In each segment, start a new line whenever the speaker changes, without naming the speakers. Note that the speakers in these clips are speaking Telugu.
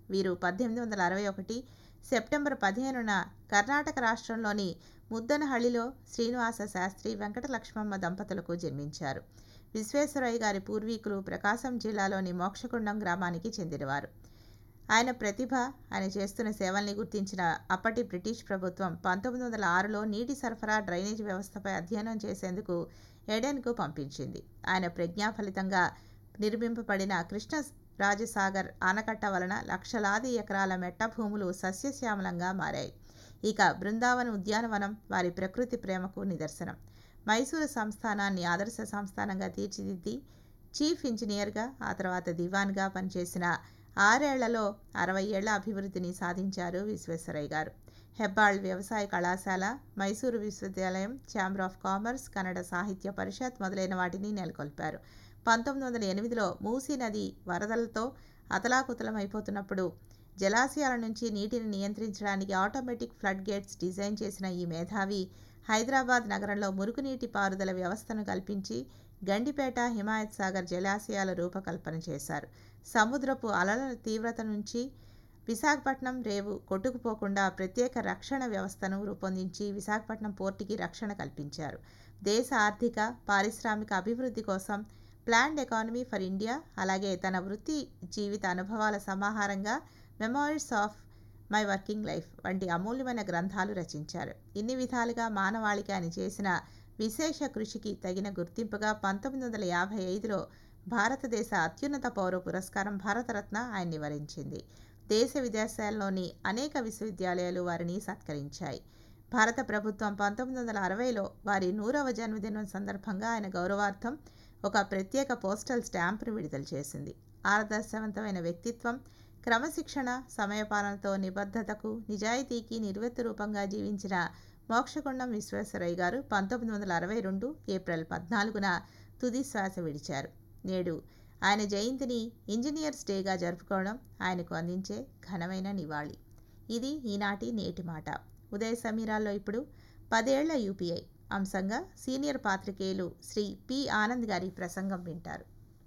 వీరు పద్దెనిమిది వందల అరవై ఒకటి సెప్టెంబర్ పదిహేనున కర్ణాటక రాష్ట్రంలోని ముద్దనహಳ್ಳಿలో శ్రీనివాస శాస్త్రి వెంకట లక్ష్మమ్మ దంపతులకు జన్మించారు విశ్వేశ్వరయ్య గారి పూర్వీకులు ప్రకాశం జిల్లాలోని మోక్షకుండం గ్రామానికి చెందినవారు ఆయన ప్రతిభ ఆయన చేస్తున్న సేవల్ని గుర్తించిన అప్పటి బ్రిటిష్ ప్రభుత్వం పంతొమ్మిది వందల ఆరులో నీటి సరఫరా డ్రైనేజ్ వ్యవస్థపై అధ్యయనం చేసేందుకు ఎడెన్కు పంపించింది ఆయన ప్రజ్ఞా ఫలితంగా నిర్మింపబడిన కృష్ణ రాజసాగర్ ఆనకట్ట వలన లక్షలాది ఎకరాల మెట్ట భూములు సస్యశ్యామలంగా మారాయి ఇక బృందావన ఉద్యానవనం వారి ప్రకృతి ప్రేమకు నిదర్శనం మైసూరు సంస్థానాన్ని ఆదర్శ సంస్థానంగా తీర్చిదిద్ది చీఫ్ ఇంజనీర్గా ఆ తర్వాత దివాన్గా పనిచేసిన ఆరేళ్లలో అరవై ఏళ్ల అభివృద్ధిని సాధించారు విశ్వేశ్వరయ్య గారు హెబ్బాళ్ వ్యవసాయ కళాశాల మైసూరు విశ్వవిద్యాలయం ఛాంబర్ ఆఫ్ కామర్స్ కన్నడ సాహిత్య పరిషత్ మొదలైన వాటిని నెలకొల్పారు పంతొమ్మిది వందల ఎనిమిదిలో మూసీ నది వరదలతో అతలాకుతలమైపోతున్నప్పుడు జలాశయాల నుంచి నీటిని నియంత్రించడానికి ఆటోమేటిక్ ఫ్లడ్ గేట్స్ డిజైన్ చేసిన ఈ మేధావి హైదరాబాద్ నగరంలో మురుగునీటి పారుదల వ్యవస్థను కల్పించి గండిపేట హిమాయత్ సాగర్ జలాశయాల రూపకల్పన చేశారు సముద్రపు అలల తీవ్రత నుంచి విశాఖపట్నం రేవు కొట్టుకుపోకుండా ప్రత్యేక రక్షణ వ్యవస్థను రూపొందించి విశాఖపట్నం పోర్టుకి రక్షణ కల్పించారు దేశ ఆర్థిక పారిశ్రామిక అభివృద్ధి కోసం ప్లాన్డ్ ఎకానమీ ఫర్ ఇండియా అలాగే తన వృత్తి జీవిత అనుభవాల సమాహారంగా memories of my working life వంటి అమూల్యమైన గ్రంథాలు రచించారు ఇన్ని విధాలుగా మానవాళికి ఆయన చేసిన విశేష కృషికి తగిన గుర్తింపుగా పంతొమ్మిది వందల యాభై ఐదులో భారతదేశ అత్యున్నత పౌర పురస్కారం భారతరత్న ఆయన్ని వరించింది దేశ విదేశాల్లోని అనేక విశ్వవిద్యాలయాలు వారిని సత్కరించాయి భారత ప్రభుత్వం పంతొమ్మిది వందల అరవైలో వారి నూరవ జన్మదినం సందర్భంగా ఆయన గౌరవార్థం ఒక ప్రత్యేక పోస్టల్ స్టాంపును విడుదల చేసింది ఆదర్శవంతమైన వ్యక్తిత్వం క్రమశిక్షణ సమయపాలనతో నిబద్ధతకు నిజాయితీకి నిర్వెత్తు రూపంగా జీవించిన మోక్షకొండం విశ్వేశ్వరయ్య గారు పంతొమ్మిది వందల అరవై రెండు ఏప్రిల్ పద్నాలుగున తుది శ్వాస విడిచారు నేడు ఆయన జయంతిని ఇంజనీర్స్ డేగా జరుపుకోవడం ఆయనకు అందించే ఘనమైన నివాళి ఇది ఈనాటి నేటి మాట ఉదయ సమీరాల్లో ఇప్పుడు పదేళ్ల యూపీఐ అంశంగా సీనియర్ పాత్రికేయులు శ్రీ పి ఆనంద్ గారి ప్రసంగం వింటారు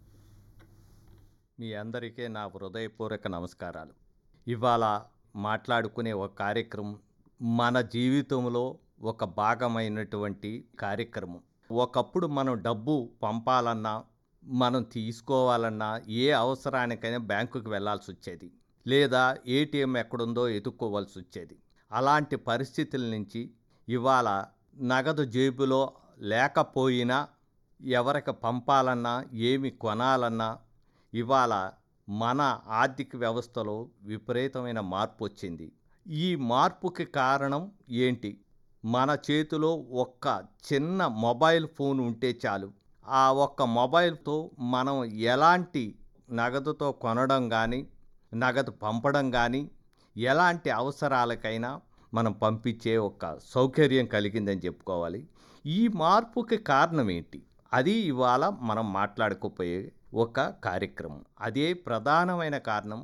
మీ అందరికీ నా హృదయపూర్వక నమస్కారాలు ఇవాళ మాట్లాడుకునే ఒక కార్యక్రమం మన జీవితంలో ఒక భాగమైనటువంటి కార్యక్రమం ఒకప్పుడు మనం డబ్బు పంపాలన్నా మనం తీసుకోవాలన్నా ఏ అవసరానికైనా బ్యాంకుకి వెళ్ళాల్సి వచ్చేది లేదా ఏటీఎం ఎక్కడుందో ఎదుక్కోవాల్సి వచ్చేది అలాంటి పరిస్థితుల నుంచి ఇవాళ నగదు జేబులో లేకపోయినా ఎవరికి పంపాలన్నా ఏమి కొనాలన్నా ఇవాళ మన ఆర్థిక వ్యవస్థలో విపరీతమైన మార్పు వచ్చింది ఈ మార్పుకి కారణం ఏంటి మన చేతిలో ఒక్క చిన్న మొబైల్ ఫోన్ ఉంటే చాలు ఆ ఒక్క మొబైల్తో మనం ఎలాంటి నగదుతో కొనడం కానీ నగదు పంపడం కానీ ఎలాంటి అవసరాలకైనా మనం పంపించే ఒక సౌకర్యం కలిగిందని చెప్పుకోవాలి ఈ మార్పుకి కారణం ఏంటి అది ఇవాళ మనం మాట్లాడుకోపోయే ఒక కార్యక్రమం అదే ప్రధానమైన కారణం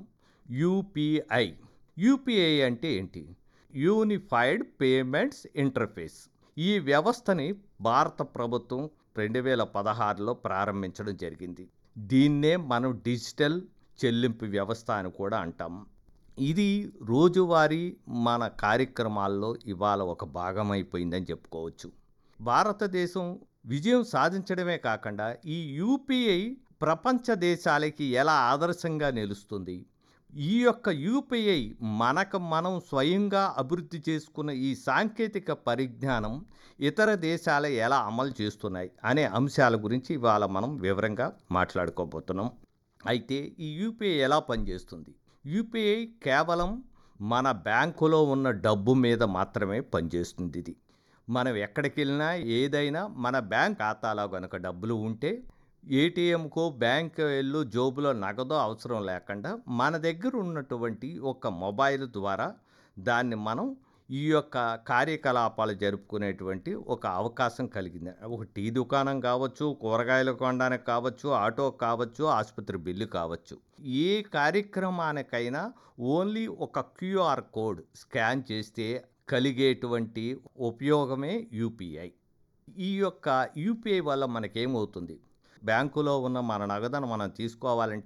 యూపీఐ యూపీఐ అంటే ఏంటి యూనిఫైడ్ పేమెంట్స్ ఇంటర్ఫేస్ ఈ వ్యవస్థని భారత ప్రభుత్వం రెండు వేల పదహారులో ప్రారంభించడం జరిగింది దీన్నే మనం డిజిటల్ చెల్లింపు వ్యవస్థ అని కూడా అంటాం ఇది రోజువారీ మన కార్యక్రమాల్లో ఇవాళ ఒక భాగమైపోయిందని చెప్పుకోవచ్చు భారతదేశం విజయం సాధించడమే కాకుండా ఈ యూపీఐ ప్రపంచ దేశాలకి ఎలా ఆదర్శంగా నిలుస్తుంది ఈ యొక్క యూపీఐ మనకు మనం స్వయంగా అభివృద్ధి చేసుకున్న ఈ సాంకేతిక పరిజ్ఞానం ఇతర దేశాలు ఎలా అమలు చేస్తున్నాయి అనే అంశాల గురించి ఇవాళ మనం వివరంగా మాట్లాడుకోబోతున్నాం అయితే ఈ యూపీఐ ఎలా పనిచేస్తుంది యూపీఐ కేవలం మన బ్యాంకులో ఉన్న డబ్బు మీద మాత్రమే పనిచేస్తుంది ఇది మనం ఎక్కడికి వెళ్ళినా ఏదైనా మన బ్యాంక్ ఖాతాలో కనుక డబ్బులు ఉంటే ఏటీఎంకో బ్యాంక్ వెళ్ళు జోబులో నగదో అవసరం లేకుండా మన దగ్గర ఉన్నటువంటి ఒక మొబైల్ ద్వారా దాన్ని మనం ఈ యొక్క కార్యకలాపాలు జరుపుకునేటువంటి ఒక అవకాశం కలిగింది ఒక టీ దుకాణం కావచ్చు కూరగాయలు కొనడానికి కావచ్చు ఆటో కావచ్చు ఆసుపత్రి బిల్లు కావచ్చు ఏ కార్యక్రమానికైనా ఓన్లీ ఒక క్యూఆర్ కోడ్ స్కాన్ చేస్తే కలిగేటువంటి ఉపయోగమే యూపీఐ ఈ యొక్క యూపీఐ వల్ల మనకేమవుతుంది బ్యాంకులో ఉన్న మన నగదును మనం తీసుకోవాలంటే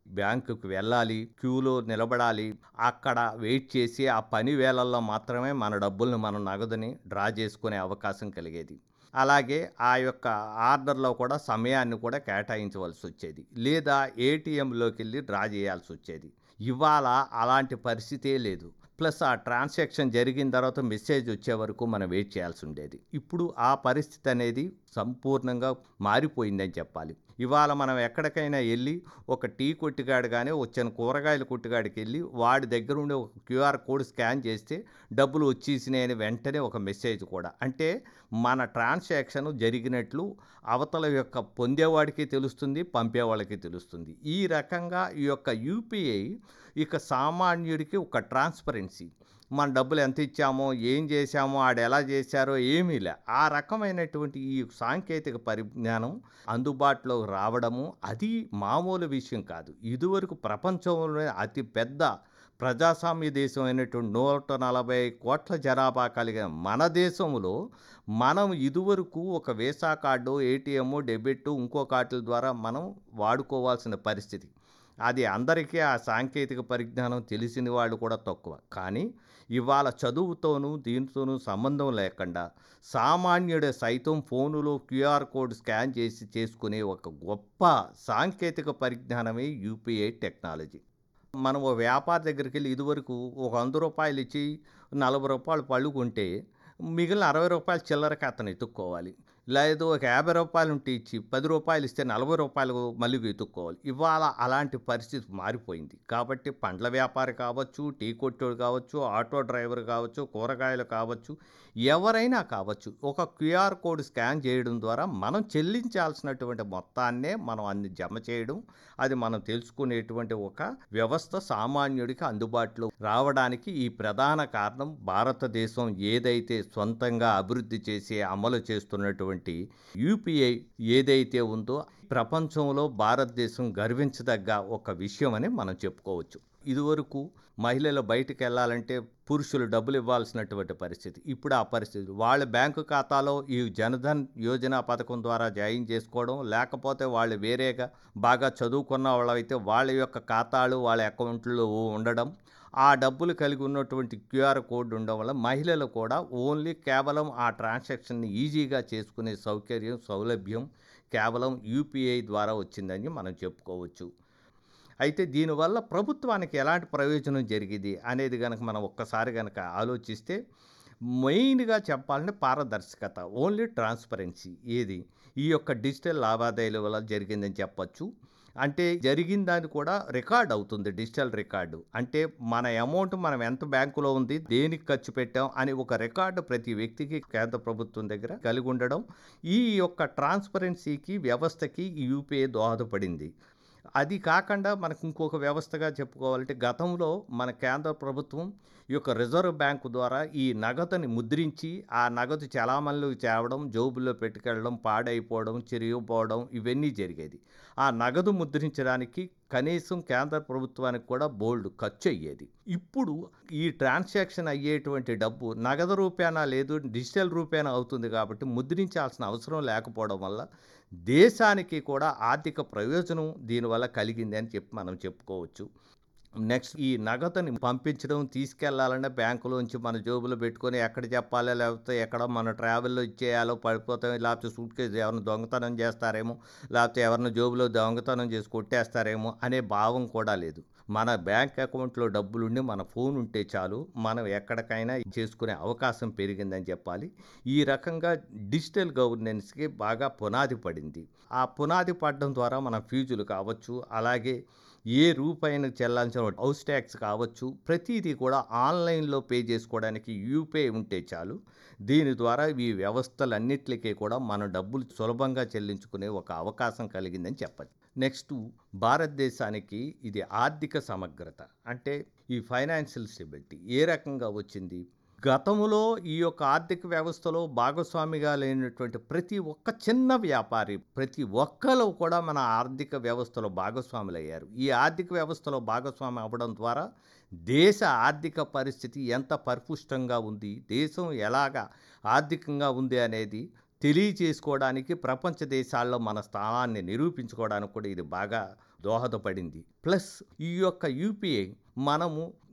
బ్యాంకుకు వెళ్ళాలి క్యూలో నిలబడాలి అక్కడ వెయిట్ చేసి ఆ పని వేళల్లో మాత్రమే మన డబ్బుల్ని మనం నగదుని డ్రా చేసుకునే అవకాశం కలిగేది అలాగే ఆ యొక్క ఆర్డర్లో కూడా సమయాన్ని కూడా కేటాయించవలసి వచ్చేది లేదా ఏటీఎంలోకి వెళ్ళి డ్రా చేయాల్సి వచ్చేది ఇవాళ అలాంటి పరిస్థితే లేదు ప్లస్ ఆ ట్రాన్సాక్షన్ జరిగిన తర్వాత మెసేజ్ వచ్చే వరకు మనం వెయిట్ చేయాల్సి ఉండేది ఇప్పుడు ఆ పరిస్థితి అనేది సంపూర్ణంగా మారిపోయిందని చెప్పాలి ఇవాళ మనం ఎక్కడికైనా వెళ్ళి ఒక టీ కొట్టుగాడు కానీ వచ్చిన కూరగాయల కొట్టుగాడికి వెళ్ళి వాడి దగ్గర ఉండే ఒక క్యూఆర్ కోడ్ స్కాన్ చేస్తే డబ్బులు వచ్చేసినాయని వెంటనే ఒక మెసేజ్ కూడా అంటే మన ట్రాన్సాక్షన్ జరిగినట్లు అవతల యొక్క పొందేవాడికి తెలుస్తుంది పంపేవాళ్ళకి తెలుస్తుంది ఈ రకంగా ఈ యొక్క యూపీఐ ఇక సామాన్యుడికి ఒక ట్రాన్స్పరెన్సీ మన డబ్బులు ఎంత ఇచ్చామో ఏం చేశామో ఆడు ఎలా చేశారో ఏమీ లే ఆ రకమైనటువంటి ఈ సాంకేతిక పరిజ్ఞానం అందుబాటులో రావడము అది మామూలు విషయం కాదు ఇదివరకు ప్రపంచంలోనే అతి పెద్ద ప్రజాస్వామ్య దేశం అయినటువంటి నూట నలభై కోట్ల జనాభా కలిగిన మన దేశంలో మనం ఇదివరకు ఒక వీసా కార్డు ఏటీఎం డెబిట్ ఇంకో కార్డుల ద్వారా మనం వాడుకోవాల్సిన పరిస్థితి అది అందరికీ ఆ సాంకేతిక పరిజ్ఞానం తెలిసిన వాళ్ళు కూడా తక్కువ కానీ ఇవాళ చదువుతోనూ దీనితోనూ సంబంధం లేకుండా సామాన్యుడు సైతం ఫోనులో క్యూఆర్ కోడ్ స్కాన్ చేసి చేసుకునే ఒక గొప్ప సాంకేతిక పరిజ్ఞానమే యూపీఐ టెక్నాలజీ మనం ఓ వ్యాపారి దగ్గరికి వెళ్ళి ఇదివరకు ఒక వంద రూపాయలు ఇచ్చి నలభై రూపాయలు పళ్ళు కొంటే మిగిలిన అరవై రూపాయలు చిల్లరకి అతను ఎత్తుక్కోవాలి లేదు ఒక యాభై రూపాయలు ఉంటే ఇచ్చి పది రూపాయలు ఇస్తే నలభై రూపాయలు మళ్ళీ వెతుక్కోవాలి ఇవాళ అలాంటి పరిస్థితి మారిపోయింది కాబట్టి పండ్ల వ్యాపారి కావచ్చు టీ కొట్టోడు కావచ్చు ఆటో డ్రైవర్ కావచ్చు కూరగాయలు కావచ్చు ఎవరైనా కావచ్చు ఒక క్యూఆర్ కోడ్ స్కాన్ చేయడం ద్వారా మనం చెల్లించాల్సినటువంటి మొత్తాన్నే మనం అన్ని జమ చేయడం అది మనం తెలుసుకునేటువంటి ఒక వ్యవస్థ సామాన్యుడికి అందుబాటులో రావడానికి ఈ ప్రధాన కారణం భారతదేశం ఏదైతే సొంతంగా అభివృద్ధి చేసి అమలు చేస్తున్నటువంటి యూపీఐ ఏదైతే ఉందో ప్రపంచంలో భారతదేశం గర్వించదగ్గ ఒక విషయం అని మనం చెప్పుకోవచ్చు ఇదివరకు మహిళలు బయటికి వెళ్ళాలంటే పురుషులు డబ్బులు ఇవ్వాల్సినటువంటి పరిస్థితి ఇప్పుడు ఆ పరిస్థితి వాళ్ళ బ్యాంకు ఖాతాలో ఈ జనధన్ యోజన పథకం ద్వారా జాయిన్ చేసుకోవడం లేకపోతే వాళ్ళు వేరేగా బాగా చదువుకున్న వాళ్ళైతే వాళ్ళ యొక్క ఖాతాలు వాళ్ళ అకౌంట్లో ఉండడం ఆ డబ్బులు కలిగి ఉన్నటువంటి క్యూఆర్ కోడ్ ఉండడం వల్ల మహిళలు కూడా ఓన్లీ కేవలం ఆ ట్రాన్సాక్షన్ని ఈజీగా చేసుకునే సౌకర్యం సౌలభ్యం కేవలం యూపీఐ ద్వారా వచ్చిందని మనం చెప్పుకోవచ్చు అయితే దీనివల్ల ప్రభుత్వానికి ఎలాంటి ప్రయోజనం జరిగింది అనేది కనుక మనం ఒక్కసారి కనుక ఆలోచిస్తే మెయిన్గా చెప్పాలంటే పారదర్శకత ఓన్లీ ట్రాన్స్పరెన్సీ ఏది ఈ యొక్క డిజిటల్ లావాదేవీల వల్ల జరిగిందని చెప్పచ్చు అంటే జరిగిందని కూడా రికార్డ్ అవుతుంది డిజిటల్ రికార్డు అంటే మన అమౌంట్ మనం ఎంత బ్యాంకులో ఉంది దేనికి ఖర్చు పెట్టాం అని ఒక రికార్డు ప్రతి వ్యక్తికి కేంద్ర ప్రభుత్వం దగ్గర కలిగి ఉండడం ఈ యొక్క ట్రాన్స్పరెన్సీకి వ్యవస్థకి ఈ యూపీఐ దోహదపడింది అది కాకుండా మనకు ఇంకొక వ్యవస్థగా చెప్పుకోవాలంటే గతంలో మన కేంద్ర ప్రభుత్వం ఈ యొక్క రిజర్వ్ బ్యాంకు ద్వారా ఈ నగదుని ముద్రించి ఆ నగదు చలామణిలోకి తేవడం జోబుల్లో పెట్టుకెళ్ళడం పాడైపోవడం చిరిగిపోవడం ఇవన్నీ జరిగేది ఆ నగదు ముద్రించడానికి కనీసం కేంద్ర ప్రభుత్వానికి కూడా బోల్డ్ ఖర్చు అయ్యేది ఇప్పుడు ఈ ట్రాన్సాక్షన్ అయ్యేటువంటి డబ్బు నగదు రూపేణా లేదు డిజిటల్ రూపేణా అవుతుంది కాబట్టి ముద్రించాల్సిన అవసరం లేకపోవడం వల్ల దేశానికి కూడా ఆర్థిక ప్రయోజనం దీనివల్ల కలిగింది అని చెప్పి మనం చెప్పుకోవచ్చు నెక్స్ట్ ఈ నగదుని పంపించడం తీసుకెళ్లాలంటే బ్యాంకులోంచి మన జోబులో పెట్టుకొని ఎక్కడ చెప్పాలో లేకపోతే ఎక్కడ మన ట్రావెల్లో ఇచ్చేయాలో పడిపోతాం లేకపోతే సూట్ కేసు ఎవరిని దొంగతనం చేస్తారేమో లేకపోతే ఎవరిని జోబులో దొంగతనం చేసి కొట్టేస్తారేమో అనే భావం కూడా లేదు మన బ్యాంక్ అకౌంట్లో డబ్బులుండి మన ఫోన్ ఉంటే చాలు మనం ఎక్కడికైనా చేసుకునే అవకాశం పెరిగిందని చెప్పాలి ఈ రకంగా డిజిటల్ గవర్నెన్స్కి బాగా పునాది పడింది ఆ పునాది పడడం ద్వారా మన ఫీజులు కావచ్చు అలాగే ఏ రూపాయిని చెల్లాల్సిన హౌస్ ట్యాక్స్ కావచ్చు ప్రతిదీ కూడా ఆన్లైన్లో పే చేసుకోవడానికి యూపీఐ ఉంటే చాలు దీని ద్వారా ఈ వ్యవస్థలన్నిటికీ కూడా మన డబ్బులు సులభంగా చెల్లించుకునే ఒక అవకాశం కలిగిందని చెప్పచ్చు నెక్స్ట్ భారతదేశానికి ఇది ఆర్థిక సమగ్రత అంటే ఈ ఫైనాన్షియల్ స్టెబిలిటీ ఏ రకంగా వచ్చింది గతంలో ఈ యొక్క ఆర్థిక వ్యవస్థలో భాగస్వామిగా లేనటువంటి ప్రతి ఒక్క చిన్న వ్యాపారి ప్రతి ఒక్కరు కూడా మన ఆర్థిక వ్యవస్థలో భాగస్వాములు అయ్యారు ఈ ఆర్థిక వ్యవస్థలో భాగస్వామి అవ్వడం ద్వారా దేశ ఆర్థిక పరిస్థితి ఎంత పరిపుష్టంగా ఉంది దేశం ఎలాగా ఆర్థికంగా ఉంది అనేది తెలియచేసుకోవడానికి ప్రపంచ దేశాల్లో మన స్థానాన్ని నిరూపించుకోవడానికి కూడా ఇది బాగా దోహదపడింది ప్లస్ ఈ యొక్క యూపీఐ మనము